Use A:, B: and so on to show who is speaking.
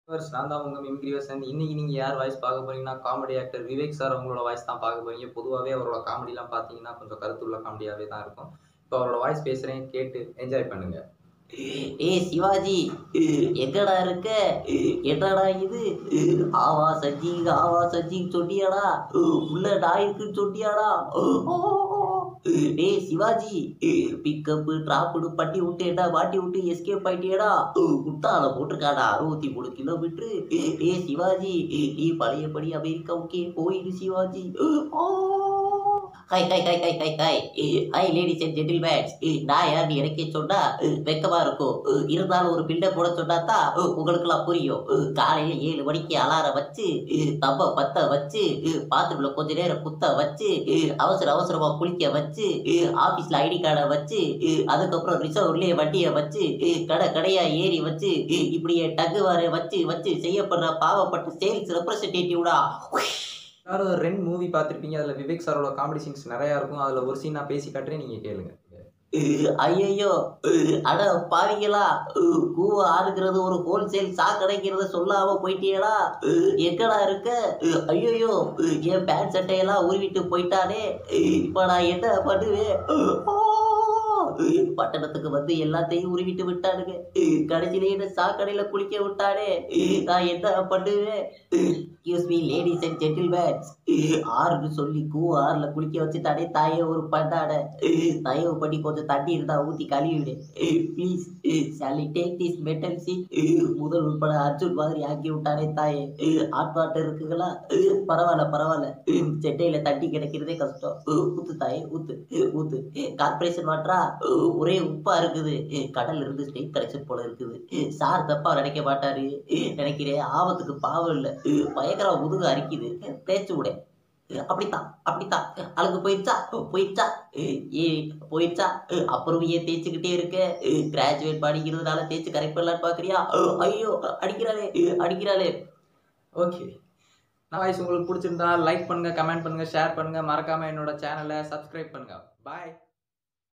A: first நான் தான் உங்கள் மிமிக்ரிவர்ஸ் அண்ட் இன்னைக்கு நீங்கள் யார் வாய்ஸ் பார்க்க போறீங்கன்னா காமெடி ஆக்டர் விவேக் சார் அவங்களோட வாய்ஸ் தான் பார்க்க போறீங்க பொதுவாகவே அவரோட காமெடிலாம் பார்த்தீங்கன்னா கொஞ்சம் கருத்துள்ள காமெடியாகவே தான் இருக்கும் இப்போ அவரோட வாய்ஸ் பேசுகிறேன் கேட்டு என்ஜாய் பண்ணுங்க
B: ஏய் சிவாஜி எங்கடா இருக்க என்னடா இது ஆவா சஜி ஆவா சஜி சொன்னியாடா உள்ள நான் இருக்குன்னு சொன்னியாடா டேய் சிவாஜி பிக்கப்பு டிராப்னு பண்ணி விட்டு என்ன மாட்டி விட்டு எஸ்கேப் ஆயிட்டியடா குட்டால போட்டிருக்காடா அறுபத்தி மூணு கிலோமீட்டரு ஏய் சிவாஜி நீ பழையபடி அமெரிக்காவுக்கே போயிடு Sivaji hi hi hi hi hi hi hi ladies and gentlemans நான் யாருன்னு எனக்கே சொன்னா வெக்கமா இருக்கும் இருந்தாலும் ஒரு பில்டப் போட சொன்னா தான் உங்களுக்குலாம் புரியும் காலையில ஏழு மணிக்கு அலாரம் வச்சு தம்ப பத்த வச்சு பாத்ரூம்ல கொஞ்ச நேரம் குத்த வச்சு அவசர அவசரமா குளிக்க வச்சு ஆபீஸ்ல ஐடி கார்டை வச்சு அதுக்கப்புறம் ரிசர்வ்லயே வண்டியை வச்சு கடை கடையா ஏறி வச்சு இப்படியே டகுவாரை வச்சு வச்சு செய்யப்படுற பாவப்பட்ட சேல்ஸ் ரெப்ரஸன்டேட்டிவ்டா
A: எல்லாரும் ஒரு ரெண்டு மூவி பார்த்துருப்பீங்க அதில் விவேக் சாரோட காமெடி சீன்ஸ் நிறையா இருக்கும் அதில் ஒரு சீன் நான் பேசி காட்டுறேன் நீங்கள் கேளுங்க
B: ஐயோ அட பாவிங்களா கூவ ஆறுகிறது ஒரு ஹோல்சேல் சாக்கடைங்கிறத சொல்லாம போயிட்டியடா எங்கடா இருக்க ஐயோ என் பேண்ட் சட்டையெல்லாம் உருவிட்டு போயிட்டானே இப்ப நான் என்ன பண்ணுவேன் பட்டணத்துக்கு வந்து எல்லாத்தையும் உருவிட்டு விட்டானுங்க கடைசியில என்ன சாக்கடையில குளிக்க விட்டானே நான் என்ன பண்ணுவேன் excuse me ladies and gentlemans ஆறுன்னு சொல்லி கூ ஆறுல குளிக்க வச்சுட்டானே தாயே ஒரு பண்ணாட தயவு பண்ணி கொஞ்சம் தண்ணி இருந்தா ஊத்தி கழுவிடு please Shali take this metal sheet முதல் உட்பட அர்ஜுன் மாதிரி ஆக்கி விட்டானே தாயே ஹாட் வாட்டர் இருக்குங்களா பரவாயில்ல பரவாயில்ல சென்னையில தண்ணி கிடைக்கிறதே கஷ்டம் ஊத்து தாயே ஊத்து ஊத்து கார்பரேஷன் வாட்டரா ஒரே உப்பா இருக்குது கடல்ல இருந்து ஸ்டேட் கலெக்ஷன் போல இருக்குது சார் தப்பா நினைக்க மாட்டாரு நினைக்கிறேன் ஆபத்துக்கு பாவம் இல்ல பயங்கர முதுகு அரிக்குது தேய்ச்சி விட அப்படித்தான் அப்படித்தான் அழுகு போயிடுச்சா போயிடுச்சா ஏ போயிடுச்சா அப்புறம் ஏன் தேய்ச்சிக்கிட்டே இருக்க கிராஜுவேட் படிக்கிறதுனால தேய்ச்சி கரெக்ட் பண்ணலான்னு பாக்குறியா ஐயோ அடிக்கிறாளே அடிக்கிறாளே
A: ஓகே நான் வாய்ஸ் உங்களுக்கு பிடிச்சிருந்தா லைக் பண்ணுங்க கமெண்ட் பண்ணுங்க ஷேர் பண்ணுங்க மறக்காம என்னோட சேனலை சப்ஸ்கிரைப் பண்ணுங்க பாய்